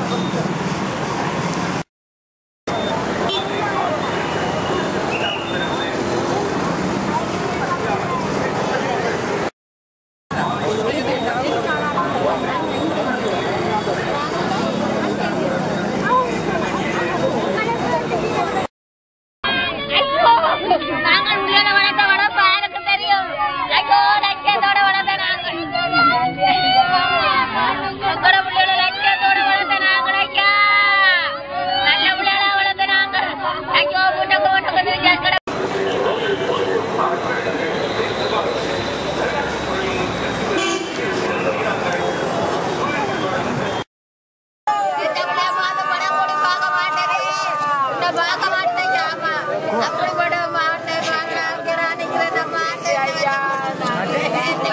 ஐயோ நாங்கள் உள்ள வளர்த்த வளர்ப்ப எனக்கு தெரியும் ஐயோ லட்சியத்தோட வளர்த்த நாங்கள் எங்கட பிள்ளைகள லட்சியத்தோட வளர்த்த நாங்கள் ஐயா நல்ல பிள்ளைகளா வளர்த்த நாங்கள் ஐயோ வீட்டுக்கு வீட்டுக்கு எங்கட இந்த பிள்ளைய பார்த்து படம் கூட பார்க்க மாட்டேது. இந்த பார்க்க மாட்டேன், ஆமா. அப்படிப்பட்ட மாட்டை பார்க்கறாங்க, நிக்கிறத மாட்டை. அவன் ஏத்தி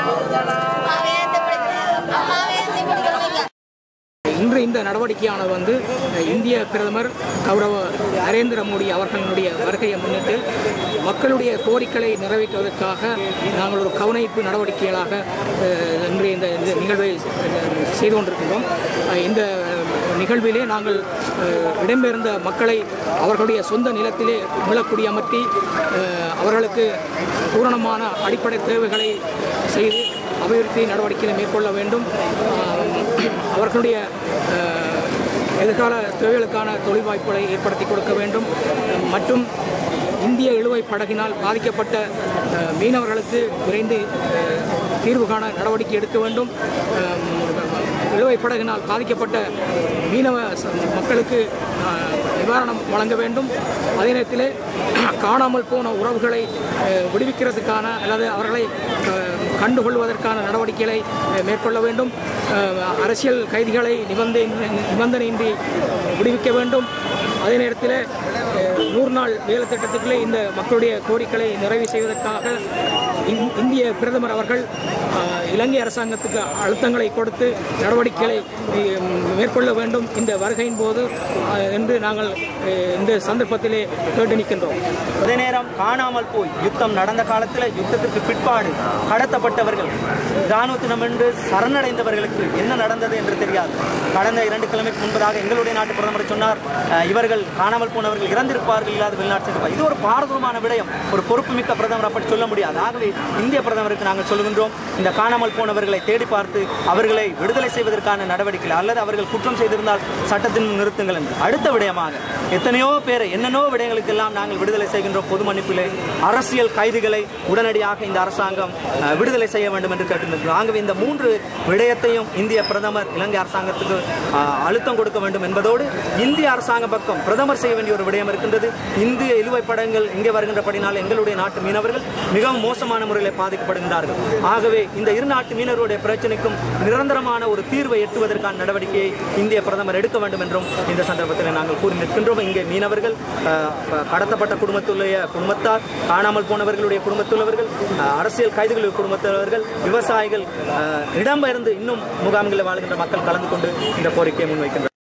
பிடிக்கிறான். அம்மாவை ஏத்தி பிடிக்கிறாங்க. இன்று இந்த நடவடிக்கையானது வந்து இந்திய பிரதமர் கௌரவ நரேந்திர மோடி அவர்களுடைய வருகையை முன்னிட்டு மக்களுடைய கோரிக்கைகளை நிறைவேற்றுவதற்காக நாங்கள் ஒரு கவனிப்பு நடவடிக்கைகளாக அஹ், இன்று இந்த இந்த நிகழ்வை அஹ், செய்து கொண்டிருக்கின்றோம் அஹ், இந்த நிகழ்விலே நாங்கள் அஹ், இடம்பெயர்ந்த மக்களை அவர்களுடைய சொந்த நிலத்திலே மீளக்குடியமர்த்தி அஹ், அவர்களுக்கு பூரணமான அடிப்படை தேவைகளை செய்து அபிவிருத்தி நடவடிக்கைகளை மேற்கொள்ள வேண்டும் ஆம், அவர்களுடைய அஹ், எதிர்கால தேவைகளுக்கான தொழில் வாய்ப்புகளை ஏற்படுத்தி கொடுக்க வேண்டும் மற்றும் இந்திய இழுவை படகினால் பாதிக்கப்பட்ட அஹ், மீனவர்களுக்கு விரைந்து அஹ், தீர்வு காண நடவடிக்கை எடுக்க வேண்டும் அஹ், இழுவை படகினால் பாதிக்கப்பட்ட மீனவ ச- மக்களுக்கு அஹ், நிவாரணம் வழங்க வேண்டும் அதே நேரத்திலே காணாமல் போன உறவுகளை அஹ், விடுவிக்கிறதுக்கான அல்லது அவர்களை அஹ், கண்டுகொள்வதற்கான நடவடிக்கைகளை அஹ், மேற்கொள்ள வேண்டும் அஹ், அரசியல் கைதிகளை நிபந்தனை நிபந்தனையின்றி விடுவிக்க வேண்டும் அதே நேரத்தில் அஹ், நூறு நாள் வேலை திட்டத்துக்குள்ளே இந்த மக்களுடைய கோரிக்கைகளை நிறைவு செய்வதற்காக இந்- இந்திய பிரதமர் அவர்கள் அஹ், இலங்கை அரசாங்கத்துக்கு அழுத்தங்களை கொடுத்து நடவடிக்கைகளை அஹ், மேற்கொள்ள வேண்டும் இந்த வருகையின் போது அஹ், என்று நாங்கள் அஹ், இந்த சந்தர்ப்பத்திலே கேட்டு நிற்கின்றோம் அதே நேரம் காணாமல் போய் யுத்தம் நடந்த காலத்தில் யுத்தத்திற்கு பிற்பாடு கடத்தப்பட்டவர்கள் இராணுவத்தினம் என்று சரணடைந்தவர்களுக்கு என்ன நடந்தது என்று தெரியாது கடந்த இரண்டு கிழமைக்கு முன்பதாக எங்களுடைய நாட்டு பிரதமர் சொன்னார் அஹ், இவர்கள் காணாமல் போனவர்கள் இறந்திருப்பார்கள் இல்லாத வெளிநாட்டு சென்றிருப்பார். இது ஒரு பாரதூரமான விடயம் ஒரு பொறுப்புமிக்க பிரதமர் அப்படி சொல்ல முடியாது ஆகவே இந்திய பிரதமருக்கு நாங்கள் சொல்லுகின்றோம் இந்த காணாமல் போனவர்களை தேடி பார்த்து அவர்களை விடுதலை செய்வதற்கான நடவடிக்கைகள் அல்லது அவர்கள் குற்றம் செய்திருந்தால் சட்டத்தின் முன் நிறுத்துங்கள் என்று அடுத்த விடயமாக எத்தனையோ பேரை என்னென்னோ விடயங்களுக்கெல்லாம் நாங்கள் விடுதலை செய்கின்றோம் பொது மன்னிப்பிலே அரசியல் கைதிகளை உடனடியாக இந்த அரசாங்கம் அஹ், விடுதலை செய்ய வேண்டும் என்று கேட்டிருக்கிறோம் ஆகவே இந்த மூன்று விடயத்தையும் இந்திய பிரதமர் இலங்கை அரசாங்கத்துக்கு அஹ், அழுத்தம் கொடுக்க வேண்டும் என்பதோடு இந்திய அரசாங்க பக்கம் பிரதமர் செய்ய வேண்டிய ஒரு விடயம் இருக்கின்றது இந்திய இழுவை படங்கள் இங்கே வருகின்றபடினால் எங்களுடைய நாட்டு மீனவர்கள் மிகவும் மோசமான முறையில் பாதிக்கப்படுகின்றார்கள் ஆகவே இந்த இரு நாட்டு மீனவருடைய பிரச்சனைக்கும் நிரந்தரமான ஒரு தீர்வை எட்டுவதற்கான நடவடிக்கையை இந்திய பிரதமர் எடுக்க வேண்டும் என்றும் இந்த சந்தர்ப்பத்தில் நாங்கள் கூறி நிற்கின்றோம் இங்கே மீனவர்கள் அஹ், கடத்தப்பட்ட குடும்பத்துடைய குடும்பத்தார் காணாமல் போனவர்களுடைய குடும்பத்துள்ளவர்கள் அஹ், அரசியல் கைதிகளுடைய குடும்பத்தவர்கள் விவசாயிகள் அஹ், இடம்பெயர்ந்து இன்னும் முகாம்களில் வாழ்கின்ற மக்கள் கலந்து கொண்டு இந்த கோரிக்கையை முன்வைக்கின்றனர்